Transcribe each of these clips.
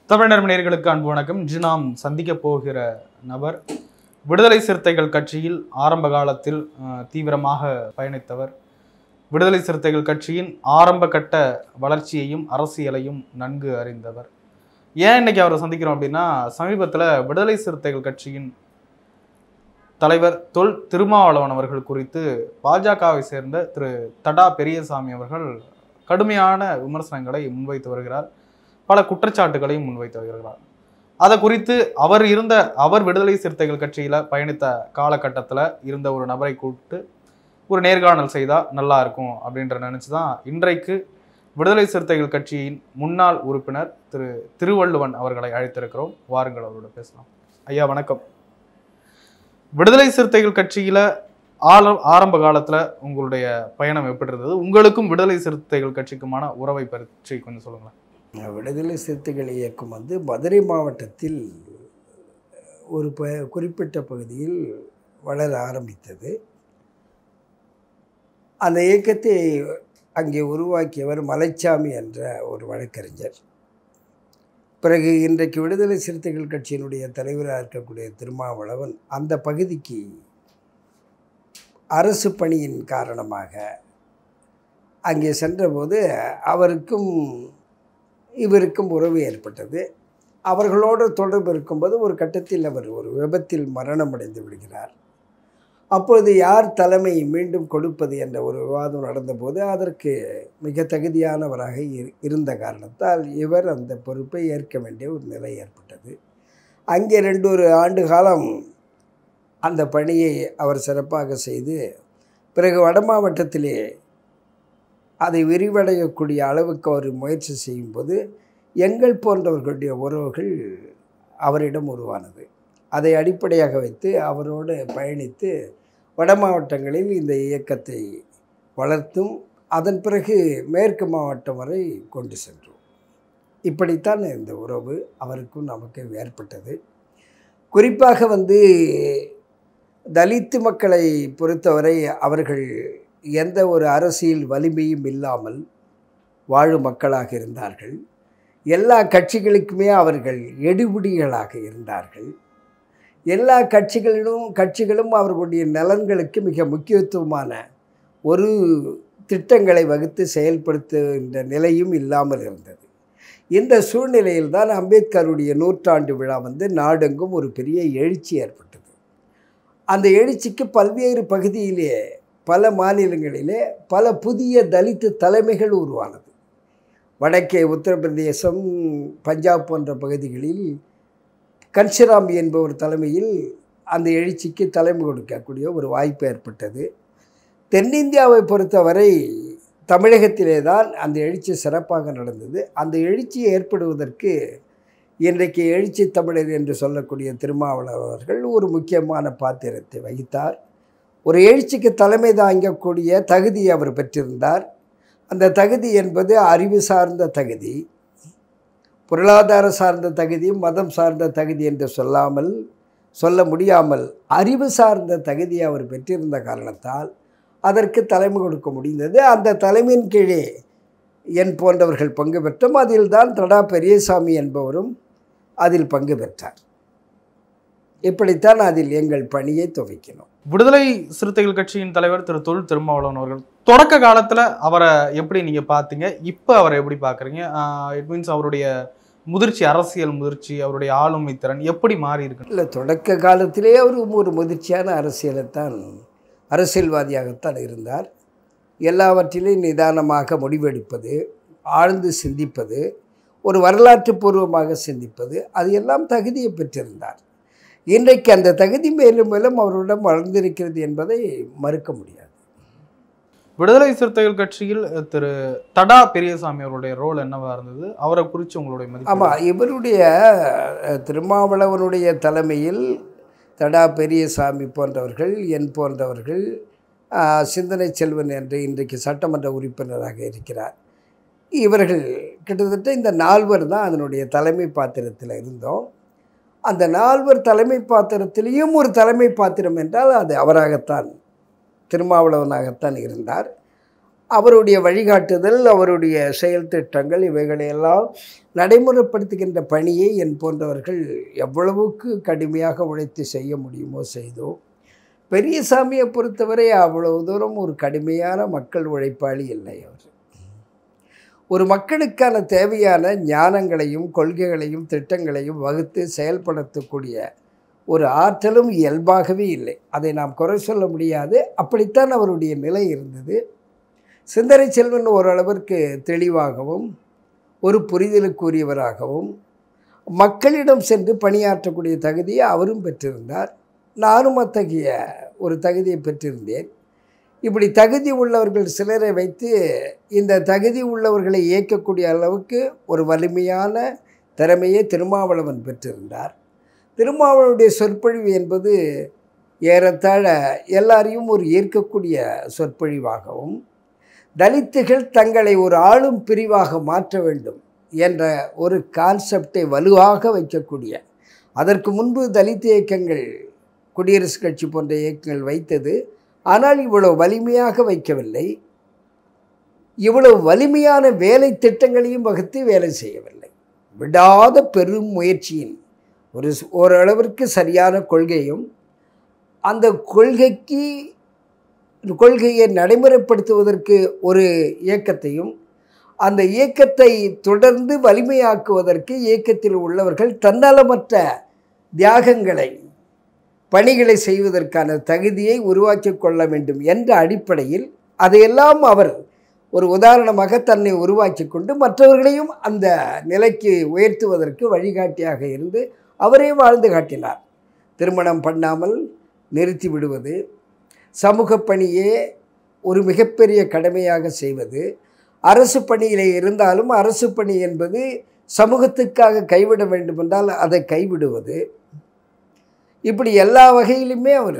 தமிழர் நேயர்களுக்கு அன்பு வணக்கம் இன்று நாம் சந்திக்க போகிற நபர் விடுதலை சிறுத்தைகள் கட்சியில் ஆரம்ப காலத்தில் அஹ், தீவிரமாக பயணித்தவர் விடுதலை சிறுத்தைகள் கட்சியின் ஆரம்ப கட்ட வளர்ச்சியையும் அரசியலையும் நன்கு அறிந்தவர் ஏன் இன்னைக்கு அவரை சந்திக்கிறோம் அப்படின்னா சமீபத்தில் விடுதலை சிறுத்தைகள் கட்சியின் தலைவர் தொல் திருமாவளவன் அவர்கள் குறித்து பாஜகவை சேர்ந்த திரு தடா பெரியசாமி அவர்கள் கடுமையான விமர்சனங்களை முன்வைத்து வருகிறார் பல குற்றச்சாட்டுகளையும் முன்வைத்து வருகிறார் அதை குறித்து அவர் இருந்த அவர் விடுதலை சிறுத்தைகள் கட்சியில பயணித்த காலகட்டத்தில் இருந்த ஒரு நபரை கூப்பிட்டு ஒரு நேர்காணல் செய்தா நல்லா இருக்கும் அப்படின்ற நினைச்சு தான் இன்றைக்கு விடுதலை சிறுத்தைகள் கட்சியின் முன்னாள் உறுப்பினர் திரு திருவள்ளுவன் அவர்களை அழைத்திருக்கிறோம் வாருங்கள் அவரோட பேசலாம் ஐயா வணக்கம் விடுதலை சிறுத்தைகள் கட்சியில ஆல ஆரம்ப காலத்துல உங்களுடைய பயணம் எப்படி இருந்தது உங்களுக்கும் விடுதலை சிறுத்தைகள் கட்சிக்குமான உறவை பற்றி கொஞ்சம் சொல்லுங்களேன் விடுதலை சிறுத்தைகள் இயக்கம் வந்து மதுரை மாவட்டத்தில் ஒரு ப குறிப்பிட்ட பகுதியில் வளர ஆரம்பித்தது அந்த இயக்கத்தை அங்கே உருவாக்கியவர் மலைச்சாமி என்ற ஒரு வழக்கறிஞர் பிறகு இன்றைக்கு விடுதலை சிறுத்தைகள் கட்சியினுடைய தலைவராக இருக்கக்கூடிய திருமாவளவன் அந்த பகுதிக்கு அரசு பணியின் காரணமாக அங்கே சென்றபோது அவருக்கும் இவருக்கும் உறவு ஏற்பட்டது அவர்களோடு தொடர்பு இருக்கும்போது ஒரு கட்டத்தில் அவர் ஒரு விபத்தில் மரணமடைந்து விடுகிறார் அப்பொழுது யார் தலைமை மீண்டும் கொடுப்பது என்ற ஒரு விவாதம் நடந்தபோது அதற்கு மிக தகுதியானவராக இரு- இருந்த காரணத்தால் இவர் அந்த பொறுப்பை ஏற்க வேண்டிய ஒரு நிலை ஏற்பட்டது அங்கே ரெண்டு ஒரு ஆண்டு காலம் அந்த பணியை அவர் சிறப்பாக செய்து பிறகு வட மாவட்டத்திலே அதை விரிவடையக்கூடிய அளவுக்கு அவர் முயற்சி செய்யும்போது எங்கள் போன்றவர்களுடைய உறவுகள் அவரிடம் உருவானது அதை அடிப்படையாக வைத்து அவரோடு பயணித்து வட மாவட்டங்களில் இந்த இயக்கத்தை வளர்த்தும் அதன் பிறகு மேற்கு மாவட்டம் வரை கொண்டு சென்றோம் இப்படித்தான் இந்த உறவு அவருக்கும் நமக்கு ஏற்பட்டது குறிப்பாக வந்து தலித்து மக்களை பொறுத்தவரை அவர்கள் எந்த ஒரு அரசியல் வலிமையும் இல்லாமல் வாழும் மக்களாக இருந்தார்கள் எல்லா கட்சிகளுக்குமே அவர்கள் எடுபிடிகளாக இருந்தார்கள் எல்லா கட்சிகளிலும் கட்சிகளும் அவர்களுடைய நலன்களுக்கு மிக முக்கியத்துவமான ஒரு திட்டங்களை வகுத்து செயல்படுத்துகின்ற நிலையும் இல்லாமல் இருந்தது இந்த சூழ்நிலையில் தான் அம்பேத்கருடைய நூற்றாண்டு விழா வந்து நாடெங்கும் ஒரு பெரிய எழுச்சி ஏற்பட்டது அந்த எழுச்சிக்கு பல்வேறு பகுதியிலே பல மாநிலங்களிலே பல புதிய தலித்து தலைமைகள் உருவானது வடக்கே உத்தரப்பிரதேசம் பஞ்சாப் போன்ற பகுதிகளில் கன்ஷிராம் என்பவர் தலைமையில் அந்த எழுச்சிக்கு தலைமை கொடுக்கக்கூடிய ஒரு வாய்ப்பு ஏற்பட்டது தென்னிந்தியாவை பொறுத்தவரை தமிழகத்திலே தான் அந்த எழுச்சி சிறப்பாக நடந்தது அந்த எழுச்சி ஏற்படுவதற்கு இன்றைக்கு எழுச்சி தமிழர் என்று சொல்லக்கூடிய திருமாவளவன் அவர்கள் ஒரு முக்கியமான பாத்திரத்தை வகித்தார் ஒரு எழுச்சிக்கு தலைமை தாங்கக்கூடிய தகுதி அவர் பெற்றிருந்தார் அந்த தகுதி என்பது அறிவு சார்ந்த தகுதி பொருளாதார சார்ந்த தகுதி மதம் சார்ந்த தகுதி என்று சொல்லாமல் சொல்ல முடியாமல் அறிவு சார்ந்த தகுதி அவர் பெற்றிருந்த காரணத்தால் அதற்கு தலைமை கொடுக்க முடிந்தது அந்த தலைமையின் கீழே என் போன்றவர்கள் பங்கு பெற்றோம் அதில் தான் தடா பெரியசாமி என்பவரும் அதில் பங்கு பெற்றார் இப்படித்தான் அதில் எங்கள் பணியை துவைக்கினோம் விடுதலை சிறுத்தைகள் கட்சியின் தலைவர் திரு தொல் திருமாவளவன் அவர்கள் தொடக்க காலத்துல அவரை எப்படி நீங்க பாத்தீங்க இப்ப அவரை எப்படி பாக்குறீங்க இட் மீன்ஸ் அவருடைய முதிர்ச்சி அரசியல் முதிர்ச்சி அவருடைய ஆளுமை திறன் எப்படி மாறி இருக்கு இல்லை தொடக்க காலத்திலே அவர் ஒரு முதிர்ச்சியான அரசியலைத்தான் அரசியல்வாதியாகத்தான் இருந்தார் எல்லாவற்றிலும் நிதானமாக முடிவெடுப்பது ஆழ்ந்து சிந்திப்பது ஒரு வரலாற்று பூர்வமாக சிந்திப்பது அது எல்லாம் தகுதியை பெற்றிருந்தார் இன்றைக்கு அந்த தகுதி மேலும் மேலும் அவரிடம் வளர்ந்திருக்கிறது என்பதை மறுக்க முடியாது விடுதலை சிறுத்தைகள் கட்சியில் அஹ், திரு தடா பெரியசாமி அவருடைய ரோல் என்னவா இருந்தது அவரை குறித்து உங்களுடைய மதிப்பு ஆமாம் இவருடைய அஹ், திருமாவளவனுடைய தலைமையில் தடா பெரியசாமி போன்றவர்கள் என் போன்றவர்கள் அஹ், சிந்தனை செல்வன் என்று இன்றைக்கு சட்டமன்ற உறுப்பினராக இருக்கிறார் இவர்கள் கிட்டத்தட்ட இந்த நால்வர் தான் அதனுடைய தலைமை பாத்திரத்தில் இருந்தோம் அந்த நால்வர் தலைமை பாத்திரத்திலேயும் ஒரு தலைமை பாத்திரம் என்றால் அது அவராகத்தான் திருமாவளவனாகத்தான் இருந்தார் அவருடைய வழிகாட்டுதல் அவருடைய செயல் திட்டங்கள் இவைகளையெல்லாம் நடைமுறைப்படுத்துகின்ற பணியை என் போன்றவர்கள் எவ்வளவுக்கு கடுமையாக உழைத்து செய்ய முடியுமோ செய்தோம் பெரியசாமியை பொறுத்தவரை அவ்வளவு தூரம் ஒரு கடுமையான மக்கள் உழைப்பாளி இல்லை அவர் ஒரு மக்களுக்கான தேவையான ஞானங்களையும் கொள்கைகளையும் திட்டங்களையும் வகுத்து செயல்படுத்தக்கூடிய ஒரு ஆற்றலும் இயல்பாகவே இல்லை அதை நாம் குறை சொல்ல முடியாது அப்படித்தான் அவருடைய நிலை இருந்தது சிந்தனை செல்வன் ஓரளவிற்கு தெளிவாகவும் ஒரு புரிதலுக்குரியவராகவும் மக்களிடம் சென்று பணியாற்றக்கூடிய தகுதியை அவரும் பெற்றிருந்தார் நானும் அத்தகைய ஒரு தகுதியை பெற்றிருந்தேன் இப்படி தகுதி உள்ளவர்கள் சிலரை வைத்து இந்த தகுதி உள்ளவர்களை இயக்கக்கூடிய அளவுக்கு ஒரு வலிமையான திறமையை திருமாவளவன் பெற்றிருந்தார் திருமாவளவனுடைய சொற்பொழிவு என்பது ஏறத்தாழ எல்லாரையும் ஒரு ஈர்க்கக்கூடிய சொற்பொழிவாகவும் தலித்துகள் தங்களை ஒரு ஆளும் பிரிவாக மாற்ற வேண்டும் என்ற ஒரு கான்செப்டை வலுவாக வைக்கக்கூடிய அதற்கு முன்பு தலித் இயக்கங்கள் குடியரசுக் கட்சி போன்ற இயக்கங்கள் வைத்தது ஆனால் இவ்வளவு வலிமையாக வைக்கவில்லை இவ்வளவு வலிமையான வேலை திட்டங்களையும் வகுத்து வேலை செய்யவில்லை விடாத பெரும் முயற்சியின் ஒரு ஓரளவிற்கு சரியான கொள்கையும் அந்த கொள்கைக்கு கொள்கையை நடைமுறைப்படுத்துவதற்கு ஒரு இயக்கத்தையும் அந்த இயக்கத்தை தொடர்ந்து வலிமையாக்குவதற்கு இயக்கத்தில் உள்ளவர்கள் தன்னலமற்ற தியாகங்களை பணிகளை செய்வதற்கான தகுதியை உருவாக்கி கொள்ள வேண்டும் என்ற அடிப்படையில் அதையெல்லாம் அவர் ஒரு உதாரணமாக தன்னை உருவாக்கி கொண்டு மற்றவர்களையும் அந்த நிலைக்கு உயர்த்துவதற்கு வழிகாட்டியாக இருந்து அவரே வாழ்ந்து காட்டினார் திருமணம் பண்ணாமல் நிறுத்தி விடுவது சமூக பணியே ஒரு மிகப்பெரிய கடமையாக செய்வது அரசு பணியிலே இருந்தாலும் அரசு பணி என்பது சமூகத்துக்காக கைவிட வேண்டுமென்றால் அதை கைவிடுவது இப்படி எல்லா வகையிலுமே அவர்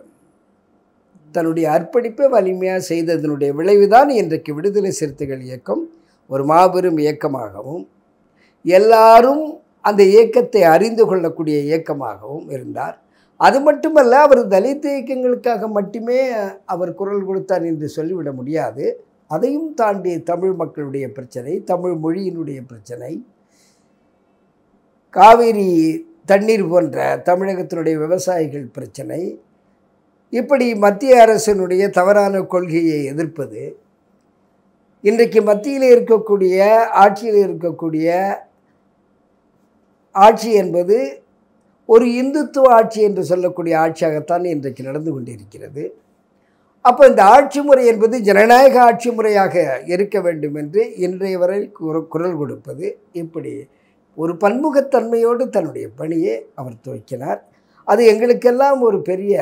தன்னுடைய அர்ப்பணிப்பை வலிமையாக செய்ததனுடைய விளைவுதான் இன்றைக்கு விடுதலை சிறுத்தைகள் இயக்கம் ஒரு மாபெரும் இயக்கமாகவும் எல்லாரும் அந்த இயக்கத்தை அறிந்து கொள்ளக்கூடிய இயக்கமாகவும் இருந்தார் அது மட்டுமல்ல அவர் தலித் இயக்கங்களுக்காக மட்டுமே அவர் குரல் கொடுத்தார் என்று சொல்லிவிட முடியாது அதையும் தாண்டி தமிழ் மக்களுடைய பிரச்சனை தமிழ் மொழியினுடைய பிரச்சனை காவேரி தண்ணீர் போன்ற தமிழகத்தினுடைய விவசாயிகள் பிரச்சனை இப்படி மத்திய அரசினுடைய தவறான கொள்கையை எதிர்ப்பது இன்றைக்கு மத்தியில் இருக்கக்கூடிய ஆட்சியில் இருக்கக்கூடிய ஆட்சி என்பது ஒரு இந்துத்துவ ஆட்சி என்று சொல்லக்கூடிய ஆட்சியாகத்தான் இன்றைக்கு நடந்து கொண்டிருக்கிறது அப்போ இந்த ஆட்சி முறை என்பது ஜனநாயக ஆட்சி முறையாக இருக்க வேண்டும் என்று இன்றைய வரை குரல் கொடுப்பது இப்படி ஒரு பன்முகத்தன்மையோடு தன்னுடைய பணியை அவர் துவக்கினார் அது எங்களுக்கெல்லாம் ஒரு பெரிய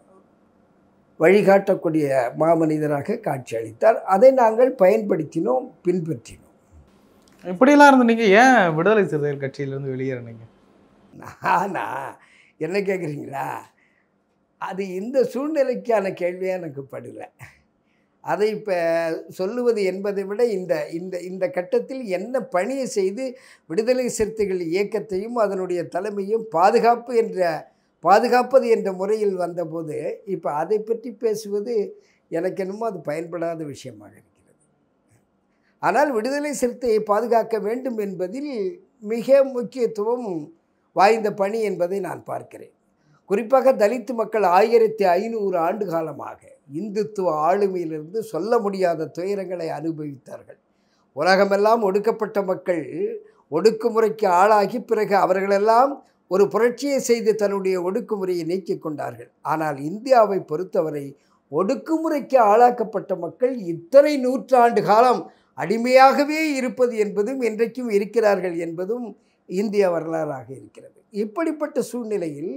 வழிகாட்டக்கூடிய மாமனிதராக காட்சியளித்தார் அதை நாங்கள் பயன்படுத்தினோம் பின்பற்றினோம் இப்படியெல்லாம் இருந்து நீங்கள் ஏன் விடுதலை சிறுத்தைகள் கட்சியிலேருந்து வெளியேறினீங்க நானா என்ன கேட்குறீங்களா அது இந்த சூழ்நிலைக்கான கேள்வியாக எனக்கு படலை அதை இப்போ சொல்லுவது என்பதை விட இந்த இந்த இந்த கட்டத்தில் என்ன பணியை செய்து விடுதலை சிறுத்தைகள் இயக்கத்தையும் அதனுடைய தலைமையும் பாதுகாப்பு என்ற பாதுகாப்பது என்ற முறையில் வந்தபோது இப்போ அதை பற்றி பேசுவது எனக்கு என்னமோ அது பயன்படாத விஷயமாக இருக்கிறது ஆனால் விடுதலை சிறுத்தையை பாதுகாக்க வேண்டும் என்பதில் மிக முக்கியத்துவம் வாய்ந்த பணி என்பதை நான் பார்க்கிறேன் குறிப்பாக தலித்து மக்கள் ஆயிரத்தி ஐநூறு ஆண்டு காலமாக இந்துத்துவ ஆளுமையிலிருந்து சொல்ல முடியாத துயரங்களை அனுபவித்தார்கள் உலகமெல்லாம் ஒடுக்கப்பட்ட மக்கள் ஒடுக்குமுறைக்கு ஆளாகி பிறகு அவர்களெல்லாம் ஒரு புரட்சியை செய்து தன்னுடைய ஒடுக்குமுறையை நீக்கிக் கொண்டார்கள் ஆனால் இந்தியாவை பொறுத்தவரை ஒடுக்குமுறைக்கு ஆளாக்கப்பட்ட மக்கள் இத்தனை நூற்றாண்டு காலம் அடிமையாகவே இருப்பது என்பதும் இன்றைக்கும் இருக்கிறார்கள் என்பதும் இந்திய வரலாறாக இருக்கிறது இப்படிப்பட்ட சூழ்நிலையில்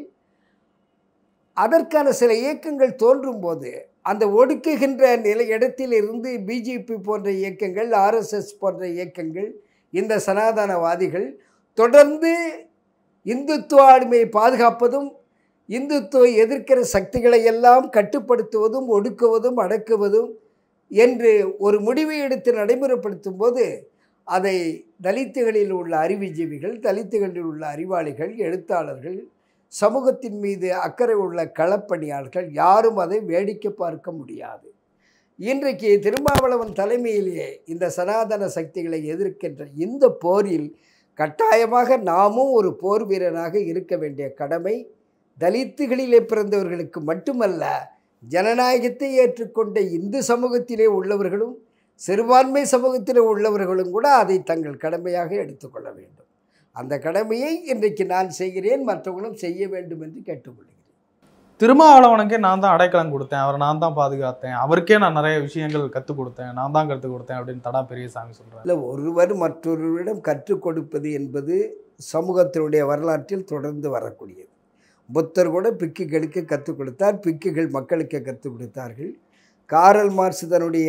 அதற்கான சில இயக்கங்கள் தோன்றும் போது அந்த ஒடுக்குகின்ற நிலை இடத்தில் இருந்து பிஜேபி போன்ற இயக்கங்கள் ஆர்எஸ்எஸ் போன்ற இயக்கங்கள் இந்த சனாதனவாதிகள் தொடர்ந்து இந்துத்துவ ஆளுமையை பாதுகாப்பதும் இந்துத்துவ எதிர்க்கிற சக்திகளை எல்லாம் கட்டுப்படுத்துவதும் ஒடுக்குவதும் அடக்குவதும் என்று ஒரு முடிவை எடுத்து நடைமுறைப்படுத்தும் போது அதை தலித்துகளில் உள்ள அறிவுஜீவிகள் தலித்துகளில் உள்ள அறிவாளிகள் எழுத்தாளர்கள் சமூகத்தின் மீது அக்கறை உள்ள களப்பணியாளர்கள் யாரும் அதை வேடிக்கை பார்க்க முடியாது இன்றைக்கு திருமாவளவன் தலைமையிலே இந்த சனாதன சக்திகளை எதிர்க்கின்ற இந்த போரில் கட்டாயமாக நாமும் ஒரு போர் வீரனாக இருக்க வேண்டிய கடமை தலித்துகளிலே பிறந்தவர்களுக்கு மட்டுமல்ல ஜனநாயகத்தை ஏற்றுக்கொண்ட இந்து சமூகத்திலே உள்ளவர்களும் சிறுபான்மை சமூகத்திலே உள்ளவர்களும் கூட அதை தங்கள் கடமையாக எடுத்துக்கொள்ள வேண்டும் அந்த கடமையை இன்றைக்கு நான் செய்கிறேன் மற்றவர்களும் செய்ய வேண்டும் என்று கேட்டுக்கொள்கிறேன் திருமாவளவனுக்கே நான் தான் அடைக்கலம் கொடுத்தேன் அவரை நான் தான் பாதுகாத்தேன் அவருக்கே நான் நிறைய விஷயங்கள் கற்றுக் கொடுத்தேன் நான் தான் கற்றுக் கொடுத்தேன் அப்படின்னு தடா பெரியசாமி சொல்றாரு இல்லை ஒருவர் மற்றொருவரிடம் கற்றுக் கொடுப்பது என்பது சமூகத்தினுடைய வரலாற்றில் தொடர்ந்து வரக்கூடியது புத்தர் கூட பிக்குகளுக்கு கற்றுக் கொடுத்தார் பிக்குகள் மக்களுக்கு கற்றுக் கொடுத்தார்கள் காரல் மார்க்ஸ் தன்னுடைய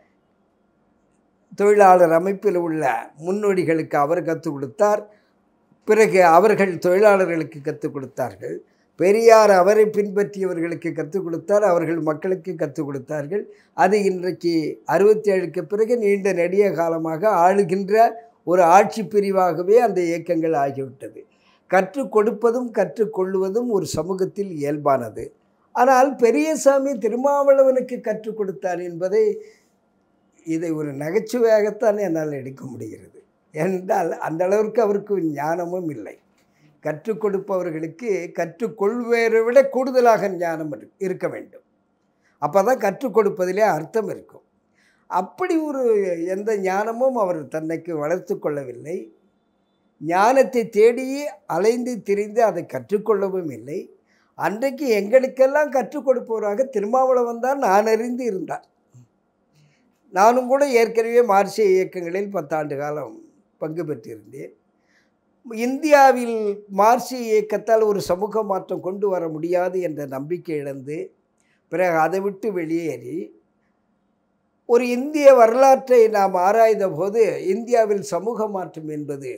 தொழிலாளர் அமைப்பில் உள்ள முன்னோடிகளுக்கு அவர் கற்றுக் கொடுத்தார் பிறகு அவர்கள் தொழிலாளர்களுக்கு கற்றுக் கொடுத்தார்கள் பெரியார் அவரை பின்பற்றியவர்களுக்கு கற்றுக் கொடுத்தார் அவர்கள் மக்களுக்கு கற்றுக் கொடுத்தார்கள் அது இன்றைக்கு அறுபத்தி ஏழுக்கு பிறகு நீண்ட நெடிய காலமாக ஆளுகின்ற ஒரு ஆட்சி பிரிவாகவே அந்த இயக்கங்கள் ஆகிவிட்டது கற்றுக் கொடுப்பதும் கற்றுக்கொள்வதும் ஒரு சமூகத்தில் இயல்பானது ஆனால் பெரியசாமி திருமாவளவனுக்கு கற்றுக் கொடுத்தார் என்பதை இதை ஒரு நகைச்சுவையாகத்தான் என்னால் எடுக்க முடிகிறது ஏனென்றால் அந்த அளவிற்கு அவருக்கு ஞானமும் இல்லை கற்றுக் கொடுப்பவர்களுக்கு கற்றுக்கொள்வதை விட கூடுதலாக ஞானம் இரு- இருக்க வேண்டும் அப்போ தான் கற்றுக் கொடுப்பதிலே அர்த்தம் இருக்கும் அப்படி ஒரு எந்த ஞானமும் அவர் தன்னைக்கு வளர்த்து கொள்ளவில்லை ஞானத்தை தேடி அலைந்து திரிந்து அதை கற்றுக்கொள்ளவும் இல்லை அன்றைக்கு எங்களுக்கெல்லாம் கற்றுக் கொடுப்பவராக திருமாவளவன் தான் நான் அறிந்து இருந்தார் நானும் கூட ஏற்கனவே மார்க்சிய இயக்கங்களில் பத்தாண்டு காலம் பங்கு பெற்றிருந்தேன் இந்தியாவில் மார்க்சிய இயக்கத்தால் ஒரு சமூக மாற்றம் கொண்டு வர முடியாது என்ற நம்பிக்கை இழந்து பிறகு அதை விட்டு வெளியேறி ஒரு இந்திய வரலாற்றை நாம் ஆராய்ந்த போது இந்தியாவில் சமூக மாற்றம் என்பது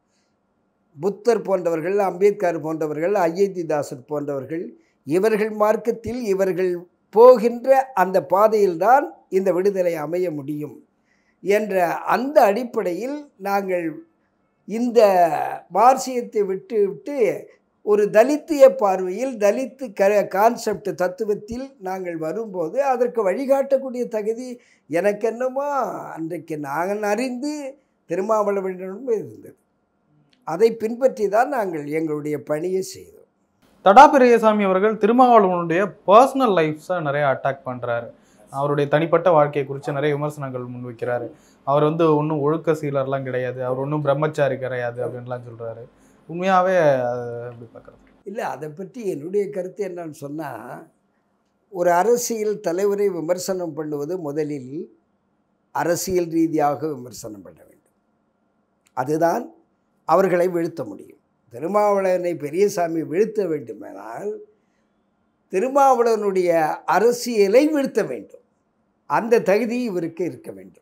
புத்தர் போன்றவர்கள் அம்பேத்கர் போன்றவர்கள் ஐயத்திதாசர் போன்றவர்கள் இவர்கள் மார்க்கத்தில் இவர்கள் போகின்ற அந்த பாதையில்தான் இந்த விடுதலை அமைய முடியும் என்ற அந்த அடிப்படையில் நாங்கள் இந்த மார்சியத்தை விட்டு விட்டு ஒரு தலித்திய பார்வையில் தலித்து க கான்செப்ட் தத்துவத்தில் நாங்கள் வரும்போது அதற்கு வழிகாட்டக்கூடிய தகுதி எனக்கென்னமோ அன்றைக்கு நாங்கள் அறிந்து திருமாவளவனிடமும் இருந்தது அதை பின்பற்றி தான் நாங்கள் எங்களுடைய பணியை செய்தோம் தடா பெரியசாமி அவர்கள் திருமாவளவனுடைய பர்சனல் லைஃப்ஸை நிறைய அட்டாக் பண்றாரு அவருடைய தனிப்பட்ட வாழ்க்கையை குறித்து நிறைய விமர்சனங்கள் முன்வைக்கிறாரு அவர் வந்து ஒன்றும் ஒழுக்க சீலர்லாம் கிடையாது அவர் ஒன்றும் பிரம்மச்சாரி கிடையாது அப்படின்லாம் சொல்றாரு உண்மையாவே அது எப்படி பார்க்குறது இல்லை அதை பற்றி என்னுடைய கருத்து என்னன்னு சொன்னால் ஒரு அரசியல் தலைவரை விமர்சனம் பண்ணுவது முதலில் அரசியல் ரீதியாக விமர்சனம் பண்ண வேண்டும் அதுதான் அவர்களை வீழ்த்த முடியும் திருமாவளவனை பெரியசாமி வீழ்த்த வேண்டுமானால் திருமாவளவனுடைய அரசியலை வீழ்த்த வேண்டும் அந்த தகுதி இவருக்கு இருக்க வேண்டும்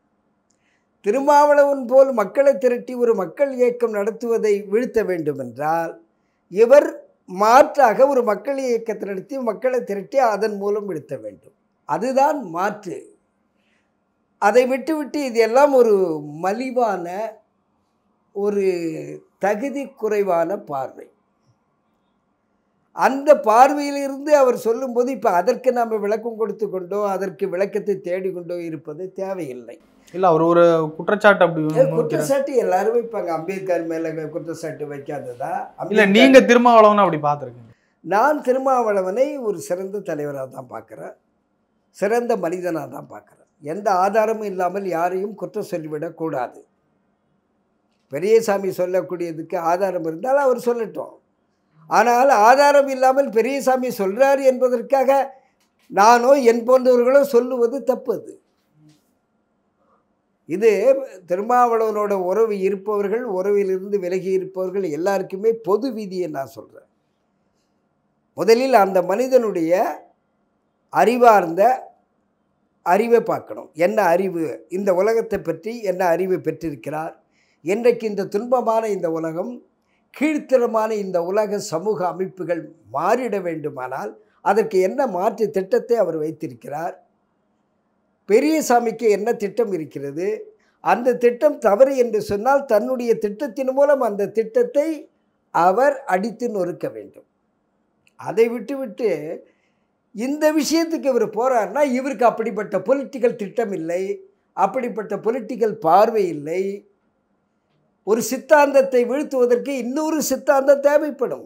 திருமாவளவன் போல் மக்களை திரட்டி ஒரு மக்கள் இயக்கம் நடத்துவதை வீழ்த்த வேண்டும் என்றால் இவர் மாற்றாக ஒரு மக்கள் இயக்கத்தை நடத்தி மக்களை திரட்டி அதன் மூலம் வீழ்த்த வேண்டும் அதுதான் மாற்று அதை விட்டுவிட்டு இது எல்லாம் ஒரு மலிவான ஒரு தகுதி குறைவான பார்வை அந்த பார்வையிலிருந்து அவர் சொல்லும்போது இப்போ அதற்கு நாம் விளக்கம் கொடுத்து கொண்டோ அதற்கு விளக்கத்தை தேடிக்கொண்டோ இருப்பது தேவையில்லை இல்ல அவர் ஒரு குற்றச்சாட்டு அப்படி ஏ, முன்வைக்கிறார் குற்றச்சாட்டு எல்லாரும் வைப்பாங்க அம்பேத்கர் மேலே குற்றச்சாட்டு வைக்காததா இல்ல அம்பேத்கர் நீங்க திருமாவளவன் அப்படி பார்த்துருக்கீங்க நான் திருமாவளவனை ஒரு சிறந்த தலைவராக தான் பார்க்குறேன் சிறந்த மனிதனாக தான் பார்க்குறேன் எந்த ஆதாரமும் இல்லாமல் யாரையும் குற்றம் சொல்லிவிடக்கூடாது பெரியசாமி சொல்லக்கூடியதுக்கு ஆதாரம் இருந்தால் அவர் சொல்லட்டும் ஆனால் ஆதாரம் இல்லாமல் பெரியசாமி சொல்கிறார் என்பதற்காக நானோ என் போன்றவர்களோ சொல்லுவது தப்பது இது திருமாவளவனோட உறவு இருப்பவர்கள் உறவிலிருந்து விலகி இருப்பவர்கள் எல்லாருக்குமே பொது விதியை நான் சொல்கிறேன் முதலில் அந்த மனிதனுடைய அறிவார்ந்த அறிவை பார்க்கணும் என்ன அறிவு இந்த உலகத்தை பற்றி என்ன அறிவு பெற்றிருக்கிறார் இன்றைக்கு இந்த துன்பமான இந்த உலகம் கீழ்த்தரமான இந்த உலக சமூக அமைப்புகள் மாறிட வேண்டுமானால் அதற்கு என்ன மாற்று திட்டத்தை அவர் வைத்திருக்கிறார் பெரியசாமிக்கு என்ன திட்டம் இருக்கிறது அந்த திட்டம் தவறு என்று சொன்னால் தன்னுடைய திட்டத்தின் மூலம் அந்த திட்டத்தை அவர் அடித்து நொறுக்க வேண்டும் அதை விட்டுவிட்டு இந்த விஷயத்துக்கு இவர் போறாருன்னா இவருக்கு அப்படிப்பட்ட பொலிட்டிக்கல் திட்டம் இல்லை அப்படிப்பட்ட பொலிட்டிக்கல் பார்வை இல்லை ஒரு சித்தாந்தத்தை வீழ்த்துவதற்கு இன்னொரு சித்தாந்தம் தேவைப்படும்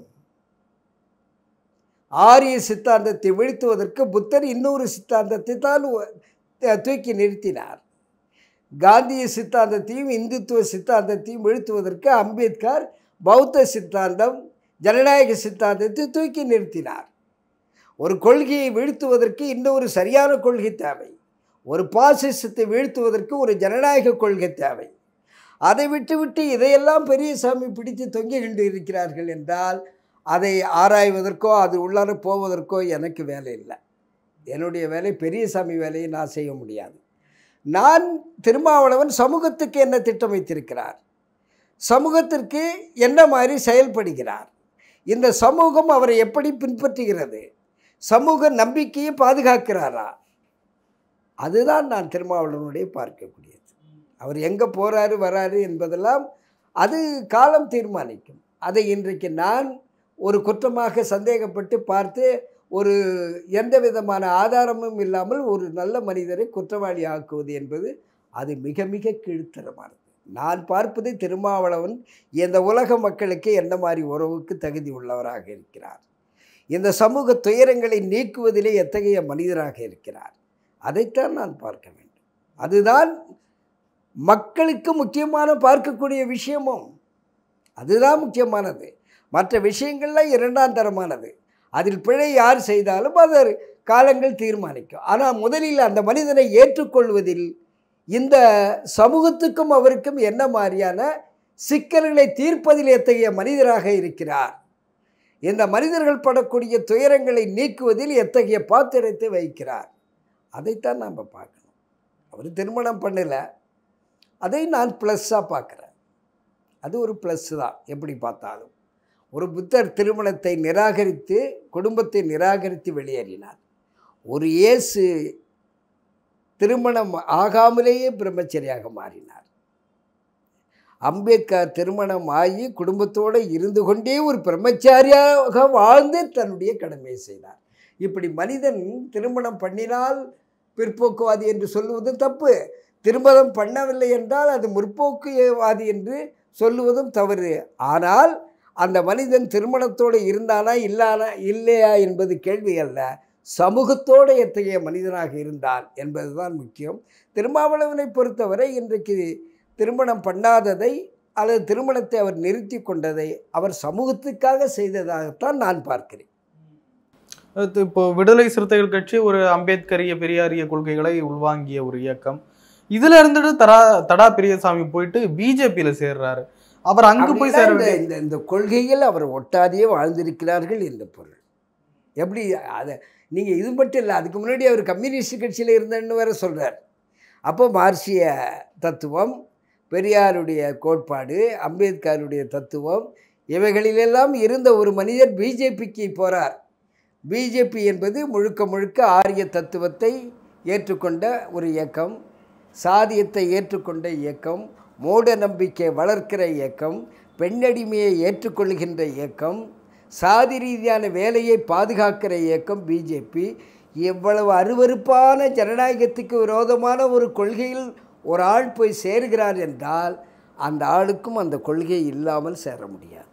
ஆரிய சித்தாந்தத்தை வீழ்த்துவதற்கு புத்தர் இன்னொரு சித்தாந்தத்தை தான் உ- த- தூக்கி நிறுத்தினார் காந்திய சித்தாந்தத்தையும் இந்துத்துவ சித்தாந்தத்தையும் வீழ்த்துவதற்கு அம்பேத்கர் பௌத்த சித்தாந்தம் ஜனநாயக சித்தாந்தத்தை தூக்கி நிறுத்தினார் ஒரு கொள்கையை வீழ்த்துவதற்கு இன்னொரு சரியான கொள்கை தேவை ஒரு பாசிசத்தை வீழ்த்துவதற்கு ஒரு ஜனநாயக கொள்கை தேவை அதை விட்டுவிட்டு இதையெல்லாம் பெரியசாமி பிடித்து தொங்கிக் கொண்டு இருக்கிறார்கள் என்றால் அதை ஆராய்வதற்கோ அது உள்ளார போவதற்கோ எனக்கு வேலை இல்லை என்னுடைய வேலை பெரியசாமி வேலையை நான் செய்ய முடியாது நான் திருமாவளவன் சமூகத்துக்கு என்ன திட்டம் வைத்திருக்கிறார் சமூகத்திற்கு என்ன மாதிரி செயல்படுகிறார் இந்த சமூகம் அவரை எப்படி பின்பற்றுகிறது சமூக நம்பிக்கையை பாதுகாக்கிறாரா அதுதான் நான் திருமாவளவனுடைய பார்க்கக்கூடியது அவர் எங்கே போகிறாரு வராரு என்பதெல்லாம் அது காலம் தீர்மானிக்கும் அதை இன்றைக்கு நான் ஒரு குற்றமாக சந்தேகப்பட்டு பார்த்து ஒரு எந்த விதமான ஆதாரமும் இல்லாமல் ஒரு நல்ல மனிதரை குற்றவாளி ஆக்குவது என்பது அது மிக மிக கீழ்த்தரமானது நான் பார்ப்பது திருமாவளவன் இந்த உலக மக்களுக்கு என்ன மாதிரி உறவுக்கு தகுதி உள்ளவராக இருக்கிறார் இந்த சமூக துயரங்களை நீக்குவதிலே எத்தகைய மனிதராக இருக்கிறார் அதைத்தான் நான் பார்க்க வேண்டும் அதுதான் மக்களுக்கு முக்கியமான பார்க்கக்கூடிய விஷயமும் அதுதான் முக்கியமானது மற்ற விஷயங்கள்லாம் இரண்டாம் தரமானது அதில் பிழை யார் செய்தாலும் அது காலங்கள் தீர்மானிக்கும் ஆனால் முதலில் அந்த மனிதனை ஏற்றுக்கொள்வதில் இந்த சமூகத்துக்கும் அவருக்கும் என்ன மாதிரியான சிக்கல்களை தீர்ப்பதில் எத்தகைய மனிதராக இருக்கிறார் இந்த மனிதர்கள் படக்கூடிய துயரங்களை நீக்குவதில் எத்தகைய பாத்திரத்தை வைக்கிறார் அதைத்தான் நாம் பார்க்கணும் அவர் திருமணம் பண்ணலை அதை நான் ப்ளஸ்ஸாக பார்க்குறேன் அது ஒரு ப்ளஸ் தான் எப்படி பார்த்தாலும் ஒரு புத்தர் திருமணத்தை நிராகரித்து குடும்பத்தை நிராகரித்து வெளியேறினார் ஒரு இயேசு திருமணம் ஆகாமலேயே பிரம்மச்சரியாக மாறினார் அம்பேத்கர் திருமணம் ஆகி குடும்பத்தோடு இருந்து கொண்டே ஒரு பிரம்மச்சாரியாக வாழ்ந்து தன்னுடைய கடமையை செய்தார் இப்படி மனிதன் திருமணம் பண்ணினால் பிற்போக்குவாதி என்று சொல்லுவது தப்பு திருமணம் பண்ணவில்லை என்றால் அது முற்போக்குவாதி என்று சொல்லுவதும் தவறு ஆனால் அந்த மனிதன் திருமணத்தோடு இருந்தானா இல்லானா இல்லையா என்பது கேள்வி அல்ல சமூகத்தோடு எத்தகைய மனிதனாக இருந்தான் என்பதுதான் முக்கியம் திருமாவளவனை பொறுத்தவரை இன்றைக்கு திருமணம் பண்ணாததை அல்லது திருமணத்தை அவர் நிறுத்தி கொண்டதை அவர் சமூகத்துக்காக செய்ததாகத்தான் நான் பார்க்கிறேன் அடுத்து இப்போ விடுதலை சிறுத்தைகள் கட்சி ஒரு அம்பேத்கரிய பெரியாரிய கொள்கைகளை உள்வாங்கிய ஒரு இயக்கம் இதுல இருந்துட்டு தடா தடா பெரியசாமி போயிட்டு பிஜேபியில சேர்றாரு அவர் அங்கு போய் சேர அப்படின்னா இந்த வேண்டிய இந்த இந்த கொள்கையில் அவர் ஒட்டாதையே வாழ்ந்திருக்கிறார்கள் என்ற பொருள் எப்படி அதை நீங்கள் இது மட்டும் இல்லை அதுக்கு முன்னாடி அவர் கம்யூனிஸ்ட் கட்சியில் இருந்தேன்னு வேற சொல்கிறார் அப்போ மார்க்சிய தத்துவம் பெரியாருடைய கோட்பாடு அம்பேத்கருடைய தத்துவம் இவைகளிலெல்லாம் இருந்த ஒரு மனிதர் பிஜேபிக்கு போகிறார் பிஜேபி என்பது முழுக்க முழுக்க ஆரிய தத்துவத்தை ஏற்றுக்கொண்ட ஒரு இயக்கம் சாதியத்தை ஏற்றுக்கொண்ட இயக்கம் மூட நம்பிக்கை வளர்க்கிற இயக்கம் பெண்ணடிமையை ஏற்றுக்கொள்கின்ற இயக்கம் சாதி ரீதியான வேலையை பாதுகாக்கிற இயக்கம் பிஜேபி இவ்வளவு அருவருப்பான ஜனநாயகத்துக்கு விரோதமான ஒரு கொள்கையில் ஒரு ஆள் போய் சேருகிறார் என்றால் அந்த ஆளுக்கும் அந்த கொள்கை இல்லாமல் சேர முடியாது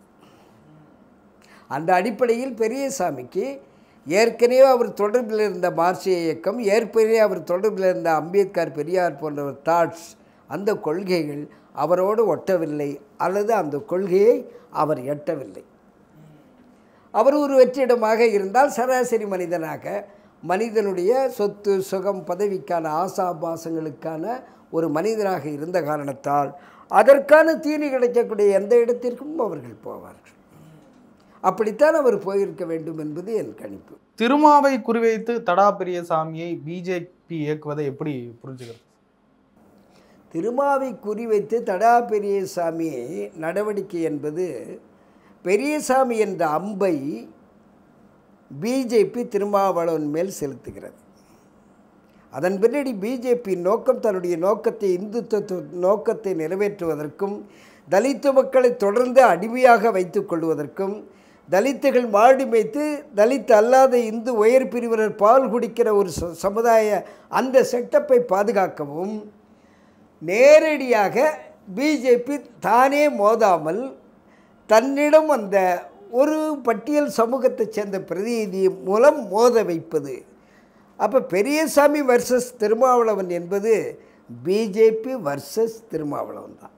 அந்த அடிப்படையில் பெரியசாமிக்கு ஏற்கனவே அவர் தொடர்பில் இருந்த மார்க்சிய இயக்கம் ஏற்கனவே அவர் தொடர்பில் இருந்த அம்பேத்கர் பெரியார் போன்ற தாட்ஸ் அந்த கொள்கைகள் அவரோடு ஒட்டவில்லை அல்லது அந்த கொள்கையை அவர் எட்டவில்லை அவர் ஒரு வெற்றிடமாக இருந்தால் சராசரி மனிதனாக மனிதனுடைய சொத்து சுகம் பதவிக்கான ஆசாபாசங்களுக்கான ஒரு மனிதனாக இருந்த காரணத்தால் அதற்கான தீனி கிடைக்கக்கூடிய எந்த இடத்திற்கும் அவர்கள் போவார்கள் அப்படித்தான் அவர் போயிருக்க வேண்டும் என்பது என் கணிப்பு திருமாவை குறிவைத்து தடா பெரியசாமியை பிஜேபி இயக்குவதை எப்படி புரிஞ்சுக்கிறது திருமாவை குறிவைத்து தடா பெரியசாமி நடவடிக்கை என்பது பெரியசாமி என்ற அம்பை பிஜேபி திருமாவளவன் மேல் செலுத்துகிறது அதன் பின்னாடி பிஜேபி நோக்கம் தன்னுடைய நோக்கத்தை இந்துத்துவ நோக்கத்தை நிறைவேற்றுவதற்கும் தலித்து மக்களை தொடர்ந்து அடிமையாக வைத்துக் கொள்வதற்கும் தலித்துகள் மாடு மேய்த்து தலித் அல்லாத இந்து உயர் பிரிவினர் பால் குடிக்கிற ஒரு ச- சமுதாய அந்த செட்டப்பை பாதுகாக்கவும் நேரடியாக பிஜேபி தானே மோதாமல் தன்னிடம் அந்த ஒரு பட்டியல் சமூகத்தைச் சேர்ந்த பிரதிநிதி மூலம் மோத வைப்பது அப்போ பெரியசாமி வர்சஸ் திருமாவளவன் என்பது பிஜேபி வர்சஸ் திருமாவளவன் தான்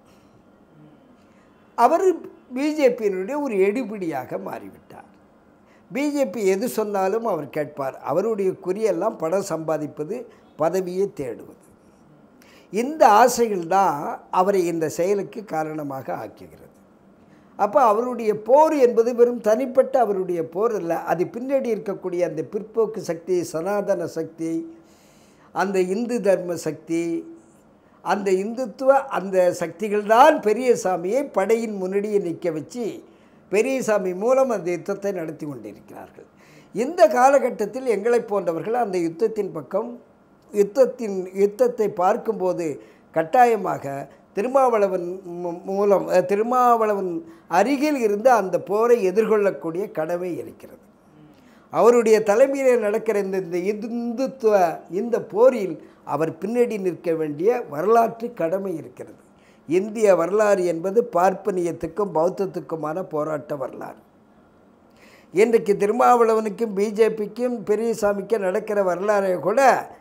அவர் பிஜேபியினுடைய ஒரு எடுபிடியாக மாறிவிட்டார் பிஜேபி எது சொன்னாலும் அவர் கேட்பார் அவருடைய குறியெல்லாம் பணம் சம்பாதிப்பது பதவியை தேடுவது இந்த ஆசைகள் தான் அவரை இந்த செயலுக்கு காரணமாக ஆக்குகிறது அப்போ அவருடைய போர் என்பது வெறும் தனிப்பட்ட அவருடைய போர் அல்ல அது பின்னாடி இருக்கக்கூடிய அந்த பிற்போக்கு சக்தி சனாதன சக்தி அந்த இந்து தர்ம சக்தி அந்த இந்துத்துவ அந்த சக்திகள் தான் பெரியசாமியை படையின் முன்னாடியே நிற்க வச்சு பெரியசாமி மூலம் அந்த யுத்தத்தை நடத்தி கொண்டிருக்கிறார்கள் இந்த காலகட்டத்தில் எங்களைப் போன்றவர்கள் அந்த யுத்தத்தின் பக்கம் யுத்தத்தின் யுத்தத்தை பார்க்கும்போது கட்டாயமாக திருமாவளவன் மூ- மூலம் அஹ், திருமாவளவன் அருகில் இருந்து அந்த போரை எதிர்கொள்ளக்கூடிய கடமை இருக்கிறது அவருடைய தலைமையில் நடக்கிற இந்த இந்த இந்துத்துவ இந்த போரில் அவர் பின்னாடி நிற்க வேண்டிய வரலாற்று கடமை இருக்கிறது இந்திய வரலாறு என்பது பார்ப்பனியத்துக்கும் பௌத்தத்துக்குமான போராட்ட வரலாறு இன்றைக்கு திருமாவளவனுக்கும் பிஜேபிக்கும் பெரியசாமிக்கும் நடக்கிற வரலாறை கூட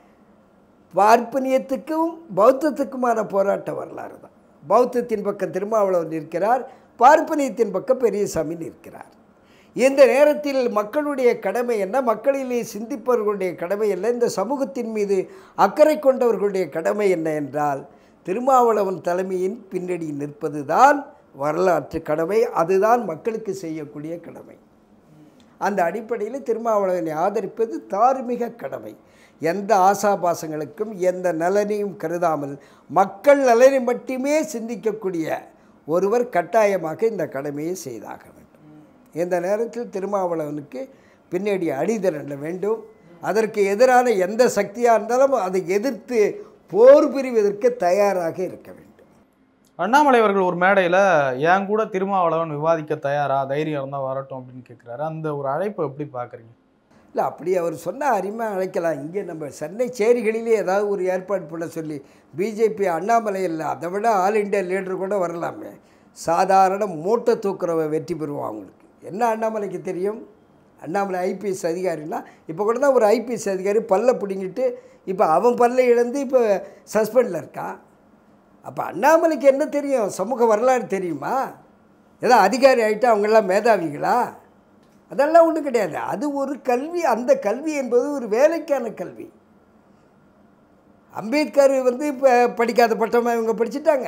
பார்ப்பனியத்துக்கும் பௌத்தத்துக்குமான போராட்ட வரலாறு தான் பௌத்தத்தின் பக்கம் திருமாவளவன் நிற்கிறார் பார்ப்பனியத்தின் பக்கம் பெரியசாமி நிற்கிறார் இந்த நேரத்தில் மக்களுடைய கடமை என்ன மக்களிலே சிந்திப்பவர்களுடைய கடமை என்ன இந்த சமூகத்தின் மீது அக்கறை கொண்டவர்களுடைய கடமை என்ன என்றால் திருமாவளவன் தலைமையின் பின்னணி நிற்பது தான் வரலாற்று கடமை அதுதான் மக்களுக்கு செய்யக்கூடிய கடமை அந்த அடிப்படையில் திருமாவளவனை ஆதரிப்பது தார்மீக கடமை எந்த ஆசாபாசங்களுக்கும் எந்த நலனையும் கருதாமல் மக்கள் நலனை மட்டுமே சிந்திக்கக்கூடிய ஒருவர் கட்டாயமாக இந்த கடமையை செய்தாக வேண்டும் இந்த நேரத்தில் திருமாவளவனுக்கு பின்னாடி அடிதரண்ட வேண்டும் அதற்கு எதிரான எந்த சக்தியாக இருந்தாலும் அதை எதிர்த்து போர் புரிவதற்கு தயாராக இருக்க வேண்டும் அண்ணாமலை அவர்கள் ஒரு மேடையில் என் கூட திருமாவளவன் விவாதிக்க தயாரா தைரியம் இருந்தால் வரட்டும் அப்படின்னு கேட்குறாரு அந்த ஒரு அழைப்பை எப்படி பார்க்குறீங்க இல்லை அப்படி அவர் சொன்ன அருமை அழைக்கலாம் இங்கே நம்ம சென்னை சேரிகளிலே ஏதாவது ஒரு ஏற்பாடு பண்ண சொல்லி பிஜேபி அண்ணாமலை இல்லை அதை விட ஆல் இண்டியா லீடர் கூட வரலாமே சாதாரண மூட்டை தூக்குறவ வெற்றி பெறுவான் அவங்களுக்கு என்ன அண்ணாமலைக்கு தெரியும் அண்ணாமலை ஐபிஎஸ் அதிகாரினா இப்போ கூட தான் ஒரு ஐபிஎஸ் அதிகாரி பல்ல பிடுங்கிட்டு இப்போ அவன் பல்லை இழந்து இப்போ சஸ்பெண்டில் இருக்கான் அப்போ அண்ணாமலைக்கு என்ன தெரியும் சமூக வரலாறு தெரியுமா ஏதோ அதிகாரி ஆகிட்டு அவங்கெல்லாம் மேதாவிகளா அதெல்லாம் ஒன்றும் கிடையாது அது ஒரு கல்வி அந்த கல்வி என்பது ஒரு வேலைக்கான கல்வி அம்பேத்கர் வந்து இப்போ படிக்காத பட்டமாக இவங்க படிச்சிட்டாங்க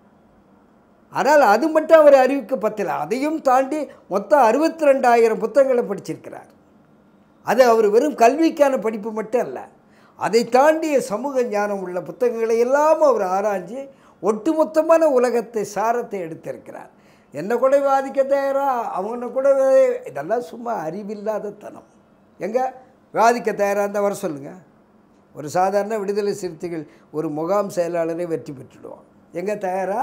ஆனால் அது மட்டும் அவர் அறிவுக்கு பத்தல அதையும் தாண்டி மொத்தம் அறுபத்தி ரெண்டாயிரம் புத்தகங்களை படிச்சிருக்கிறார் அது அவர் வெறும் கல்விக்கான படிப்பு மட்டும் அல்ல அதை தாண்டிய சமூக ஞானம் உள்ள புத்தகங்களை எல்லாம் அவர் ஆராய்ஞ்சு ஒட்டுமொத்தமான உலகத்தை சாரத்தை எடுத்திருக்கிறார் என்ன கூட வாதிக்க தயாரா அவனை கூட வே- இதெல்லாம் சும்மா அறிவில்லாத தனம் எங்க வாதிக்க தயாராக இருந்தால் வர சொல்லுங்கள் ஒரு சாதாரண விடுதலை சிறுத்தைகள் ஒரு முகாம் செயலாளரை வெற்றி பெற்றுடுவான் எங்கே தயாரா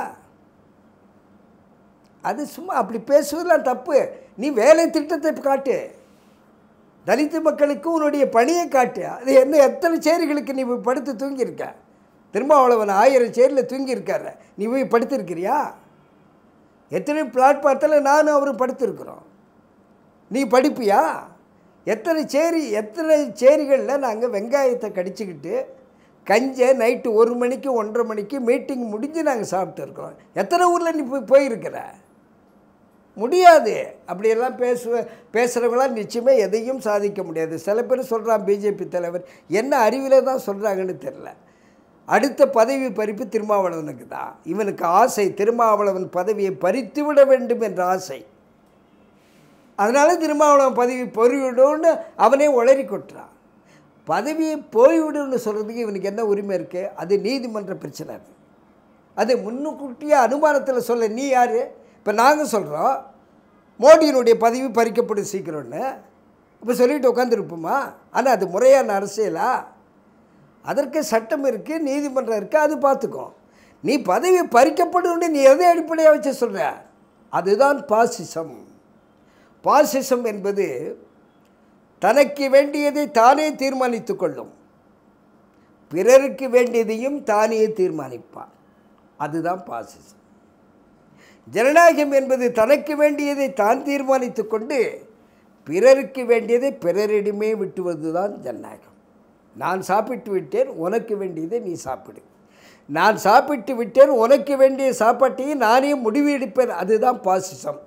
அது சும்மா அப்படி பேசுவதெல்லாம் தப்பு நீ வேலை திட்டத்தை காட்டு தலித்து மக்களுக்கு உன்னுடைய பணியை காட்டு அது என்ன எத்தனை சேரிகளுக்கு நீ போய் படுத்து தூங்கியிருக்க திருமாவளவன் ஆயிரம் சேரில் தூங்கியிருக்காரு நீ போய் படுத்திருக்கிறியா எத்தனை பிளாட்பாரத்தில் நானும் அவரும் படுத்திருக்கிறோம் நீ படிப்பியா எத்தனை சேரி எத்தனை சேரிகளில் நாங்கள் வெங்காயத்தை கடிச்சிக்கிட்டு கஞ்சை நைட்டு ஒரு மணிக்கு ஒன்றரை மணிக்கு மீட்டிங் முடிஞ்சு நாங்கள் சாப்பிட்டு இருக்கிறோம் எத்தனை ஊரில் நீ போய் போயிருக்கிற முடியாது அப்படியெல்லாம் பேசுவ பேசுகிறவங்களாம் நிச்சயமாக எதையும் சாதிக்க முடியாது சில பேர் சொல்கிறான் பிஜேபி தலைவர் என்ன அறிவில் தான் சொல்கிறாங்கன்னு தெரில அடுத்த பதவி பறிப்பு திருமாவளவனுக்கு தான் இவனுக்கு ஆசை திருமாவளவன் பதவியை பறித்து விட வேண்டும் என்ற ஆசை அதனால திருமாவளவன் பதவி போய்விடும்னு அவனே உளறி கொட்டுறான் பதவியை போய்விடும்னு சொல்கிறதுக்கு இவனுக்கு என்ன உரிமை இருக்குது அது நீதிமன்ற பிரச்சனை அது அது முன்னுக்கூட்டிய அனுமானத்தில் சொல்ல நீ யார் இப்போ நாங்கள் சொல்கிறோம் மோடியினுடைய பதவி பறிக்கப்படும் சீக்கிரம்னு இப்போ சொல்லிட்டு உட்காந்துருப்போமா ஆனால் அது முறையான அரசியலா அதற்கு சட்டம் இருக்குது நீதிமன்றம் இருக்குது அது பார்த்துக்கும் நீ பதவி பறிக்கப்படும்னு நீ எதை அடிப்படையாக வச்சு சொல்கிற அதுதான் பாசிசம் பாசிசம் என்பது தனக்கு வேண்டியதை தானே தீர்மானித்துக் கொள்ளும் பிறருக்கு வேண்டியதையும் தானே தீர்மானிப்பார் அதுதான் பாசிசம் ஜனநாயகம் என்பது தனக்கு வேண்டியதை தான் தீர்மானித்துக் கொண்டு பிறருக்கு வேண்டியதை பிறரிடமே விட்டுவது தான் ஜனநாயகம் நான் சாப்பிட்டு விட்டேன் உனக்கு வேண்டியதை நீ சாப்பிடு நான் சாப்பிட்டு விட்டேன் உனக்கு வேண்டிய சாப்பாட்டையும் நானே முடிவு எடுப்பேன் அதுதான் பாசிசம்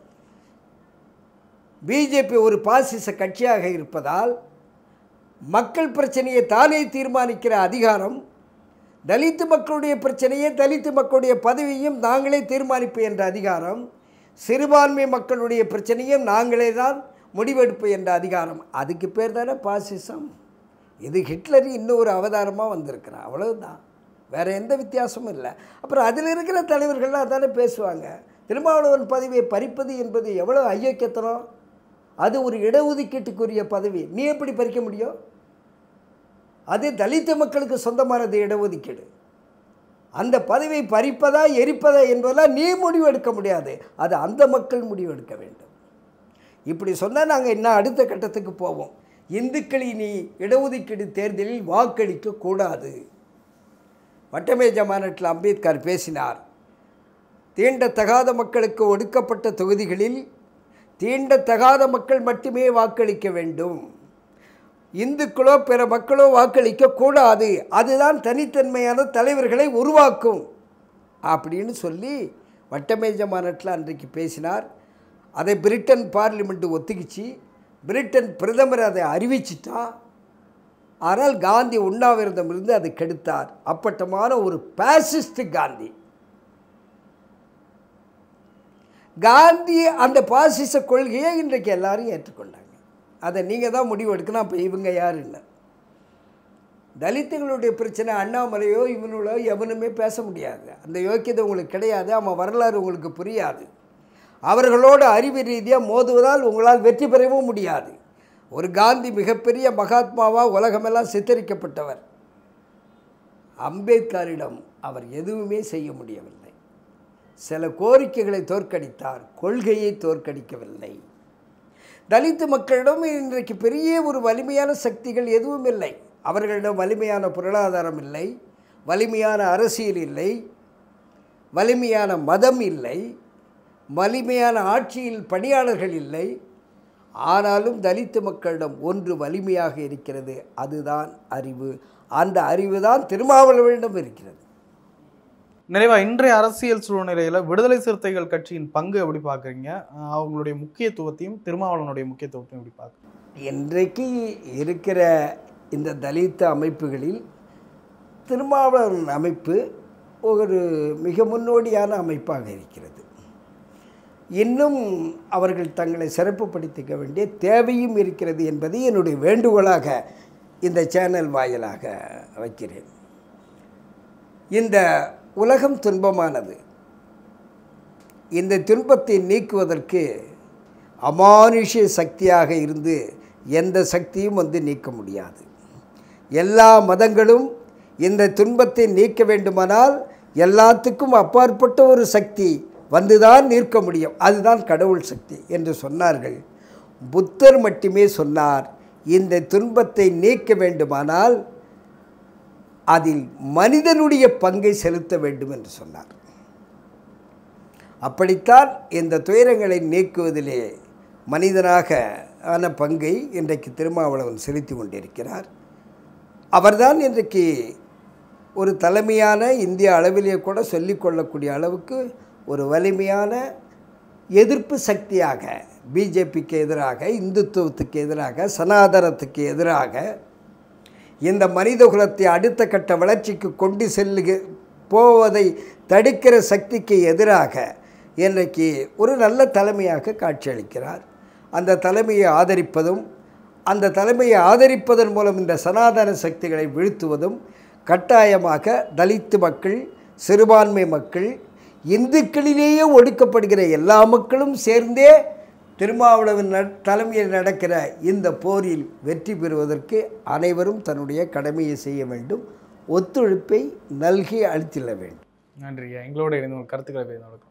பிஜேபி ஒரு பாசிச கட்சியாக இருப்பதால் மக்கள் பிரச்சனையை தானே தீர்மானிக்கிற அதிகாரம் தலித்து மக்களுடைய பிரச்சனையை தலித்து மக்களுடைய பதவியையும் நாங்களே தீர்மானிப்பு என்ற அதிகாரம் சிறுபான்மை மக்களுடைய பிரச்சனையும் நாங்களே தான் முடிவெடுப்பு என்ற அதிகாரம் அதுக்கு பேர் தானே பாசிசம் இது ஹிட்லர் இன்னொரு அவதாரமாக வந்திருக்கிறான் அவ்வளவுதான் வேறு எந்த வித்தியாசமும் இல்லை அப்புறம் அதில் இருக்கிற தலைவர்கள்லாம் தானே பேசுவாங்க திருமாவளவன் பதவியை பறிப்பது என்பது எவ்வளோ ஐயோக்கியத்தனம் அது ஒரு இடஒதுக்கீட்டுக்குரிய பதவி நீ எப்படி பறிக்க முடியும் அது தலித்த மக்களுக்கு சொந்தமானது இடஒதுக்கீடு அந்த பதவியை பறிப்பதா எரிப்பதா என்பதெல்லாம் நீ முடிவு எடுக்க முடியாது அது அந்த மக்கள் முடிவு எடுக்க வேண்டும் இப்படி சொன்னால் நாங்கள் இன்னும் அடுத்த கட்டத்துக்கு போவோம் இந்துக்களை நீ இடஒதுக்கீடு தேர்தலில் வாக்களிக்க கூடாது வட்டமேஜ மாநாட்டில் அம்பேத்கர் பேசினார் தீண்டத்தகாத மக்களுக்கு ஒடுக்கப்பட்ட தொகுதிகளில் தீண்டத்தகாத மக்கள் மட்டுமே வாக்களிக்க வேண்டும் இந்துக்களோ பிற மக்களோ வாக்களிக்க கூடாது அதுதான் தனித்தன்மையான தலைவர்களை உருவாக்கும் அப்படின்னு சொல்லி வட்டமேஜ மாநாட்டில் அன்றைக்கு பேசினார் அதை பிரிட்டன் பார்லிமெண்ட் ஒத்துக்கிச்சு பிரிட்டன் பிரதமர் அதை அறிவிச்சிட்டா ஆனால் காந்தி உண்ணாவிரதம் இருந்து அதை கெடுத்தார் அப்பட்டமான ஒரு பாசிஸ்ட் காந்தி காந்தி அந்த பாசிச கொள்கையை இன்றைக்கு எல்லாரும் ஏற்றுக்கொண்டாங்க அதை நீங்கள் தான் முடிவு எடுக்கணும் அப்போ இவங்க யாரும் இல்லை தலித்துகளுடைய பிரச்சனை அண்ணாமலையோ இவனுளோ எவனுமே பேச முடியாது அந்த யோக்கியதை உங்களுக்கு கிடையாது அவன் வரலாறு உங்களுக்கு புரியாது அவர்களோட அறிவு ரீதியாக மோதுவதால் உங்களால் வெற்றி பெறவும் முடியாது ஒரு காந்தி மிகப்பெரிய மகாத்மாவாக உலகமெல்லாம் சித்தரிக்கப்பட்டவர் அம்பேத்கரிடம் அவர் எதுவுமே செய்ய முடியவில்லை சில கோரிக்கைகளை தோற்கடித்தார் கொள்கையை தோற்கடிக்கவில்லை தலித்து மக்களிடம் இன்றைக்கு பெரிய ஒரு வலிமையான சக்திகள் எதுவும் இல்லை அவர்களிடம் வலிமையான பொருளாதாரம் இல்லை வலிமையான அரசியல் இல்லை வலிமையான மதம் இல்லை வலிமையான ஆட்சியில் பணியாளர்கள் இல்லை ஆனாலும் தலித்து மக்களிடம் ஒன்று வலிமையாக இருக்கிறது அதுதான் அறிவு அந்த அறிவு தான் திருமாவளவனிடம் இருக்கிறது நிறைவா இன்றைய அரசியல் சூழ்நிலையில விடுதலை சிறுத்தைகள் கட்சியின் பங்கு எப்படி பார்க்குறீங்க அவங்களுடைய முக்கியத்துவத்தையும் திருமாவளவனுடைய முக்கியத்துவத்தையும் எப்படி பார்க்குறீங்க இன்றைக்கு இருக்கிற இந்த தலித்த அமைப்புகளில் திருமாவளவன் அமைப்பு ஒரு மிக முன்னோடியான அமைப்பாக இருக்கிறது இன்னும் அவர்கள் தங்களை சிறப்புப்படுத்திக்க வேண்டிய தேவையும் இருக்கிறது என்பது என்னுடைய வேண்டுகோளாக இந்த சேனல் வாயிலாக வைக்கிறேன் இந்த உலகம் துன்பமானது இந்த துன்பத்தை நீக்குவதற்கு அமானுஷ சக்தியாக இருந்து எந்த சக்தியும் வந்து நீக்க முடியாது எல்லா மதங்களும் இந்த துன்பத்தை நீக்க வேண்டுமானால் எல்லாத்துக்கும் அப்பாற்பட்ட ஒரு சக்தி வந்துதான் நிற்க முடியும் அதுதான் கடவுள் சக்தி என்று சொன்னார்கள் புத்தர் மட்டுமே சொன்னார் இந்த துன்பத்தை நீக்க வேண்டுமானால் அதில் மனிதனுடைய பங்கை செலுத்த வேண்டும் என்று சொன்னார் அப்படித்தான் இந்த துயரங்களை நீக்குவதிலே மனிதனாக ஆன பங்கை இன்றைக்கு திருமாவளவன் செலுத்தி கொண்டிருக்கிறார் அவர்தான் இன்றைக்கு ஒரு தலைமையான இந்திய அளவிலே கூட சொல்லிக்கொள்ளக்கூடிய அளவுக்கு ஒரு வலிமையான எதிர்ப்பு சக்தியாக பிஜேபிக்கு எதிராக இந்துத்துவத்துக்கு எதிராக சனாதனத்துக்கு எதிராக இந்த மனித குலத்தை அடுத்த கட்ட வளர்ச்சிக்கு கொண்டு செல்லுக போவதை தடுக்கிற சக்திக்கு எதிராக இன்றைக்கு ஒரு நல்ல தலைமையாக காட்சியளிக்கிறார் அந்த தலைமையை ஆதரிப்பதும் அந்த தலைமையை ஆதரிப்பதன் மூலம் இந்த சனாதன சக்திகளை வீழ்த்துவதும் கட்டாயமாக தலித்து மக்கள் சிறுபான்மை மக்கள் இந்துக்களிலேயே ஒடுக்கப்படுகிற எல்லா மக்களும் சேர்ந்தே திருமாவளவன் ந- தலைமையில் நடக்கிற இந்த போரில் வெற்றி பெறுவதற்கு அனைவரும் தன்னுடைய கடமையை செய்ய வேண்டும் ஒத்துழைப்பை நல்கி அளித்திட வேண்டும் நன்றி எங்களோட இணைந்து உங்கள் கருத்துக்களை பகிர்ந்து கொள்ளுங்கள்.